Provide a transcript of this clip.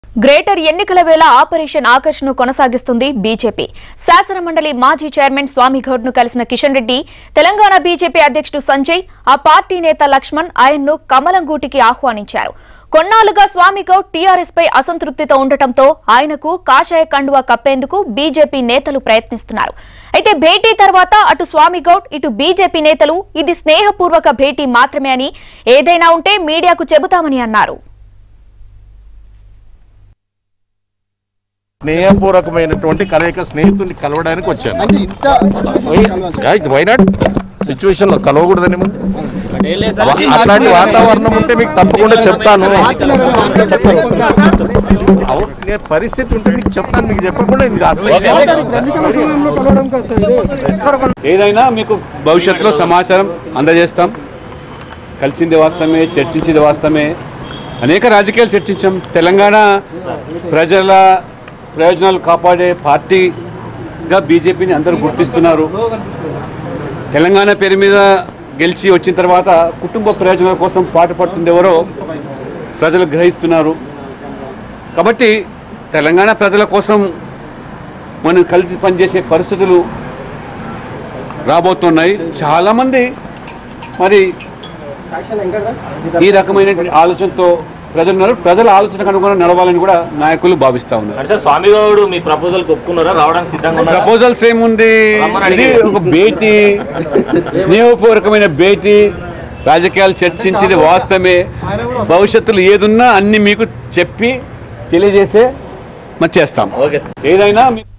Greater ఎన్నికల వేళ operation Akarsh ను కొనసాగిస్తుంది బీజేపీ శాసనమండలి మాజీ చైర్మన్ స్వామి గౌడ్ ను కలిసిన కిషన్ రెడ్డి తెలంగాణ బీజేపీ అధ్యక్షుడు సంజయ్ ఆ పార్టీ నేత లక్ష్మణ్ ఆయన్ను కమలం గూటికి ఆహ్వానించారు కొన్నాళ్లుగా స్వామి గౌడ్ టీఆర్ఎస్ పై అసంతృప్తితో ఉండటంతో ఆయనకు కాషాయ కండువా కప్పేందుకు బీజేపీ నేతలు ప్రయత్నిస్తున్నారు అయితే భేటీ తర్వాత అటు స్వామి గౌడ్ ఇటు బీజేపీ నేతలు ఇది స్నేహపూర్వక భేటీ మాత్రమే అని ఏదైనా ఉంటే మీడియాకు చెబుతామని అన్నారు స్నేహపూర్వకమైనటువంటి కలయిక స్నేహితుడిని కలవడానికి వచ్చాను అంటే ఇంత situation కలవాలి. వైనాట్ సిచ్యువేషన్ లో కలవకూడదని ముందు. అట్లాంటి వాతావరణం ఉంటే మీకు తప్పకుండా చెప్తాను అవును, నేను పరిస్థితి ఉంటే మీకు చెప్తాను మీకు చెప్పకుండా ఇది కాదు. ఏదైనా మీకు భవిష్యత్తులో సమాచారం అందజేస్తాం కలిసింది వాస్తవమే చర్చించింది వాస్తవమే అనేక రాజకీయాలు చర్చించాం తెలంగాణ ప్రజల ప్రయోజనాలు కాపాడే పార్టీగా బీజేపీని అందరూ గుర్తిస్తున్నారు తెలంగాణ పేరు మీద గెలిచి వచ్చిన తర్వాత కుటుంబ ప్రయోజనాల కోసం పాటుపడుతుంది ఎవరో ప్రజలు గ్రహిస్తున్నారు కాబట్టి తెలంగాణ ప్రజల కోసం మనం కలిసి పనిచేసే పరిస్థితులు రాబోతున్నాయి చాలా మంది మరి ఈ రకమైన ఆలోచనతో ప్రజలు ఉన్నారు ప్రజల ఆలోచనకు అనుగుణంగా నడవాలని కూడా నాయకులు భావిస్తా ఉన్నారు అంటే స్వామి గౌడ్ మీ ప్రపోజల్ ఒప్పుకున్నారా రావడానికి సిద్ధంగా ఉన్నారా ప్రపోజల్స్ ఏముంది ఇది ఒక భేటీ స్నేహపూర్వకమైన భేటీ రాజకీయాలు చర్చించింది వాస్తవమే భవిష్యత్తులో ఏదున్నా అన్ని మీకు చెప్పి తెలియజేసే మరి చేస్తాం ఓకే ఏదైనా మీ-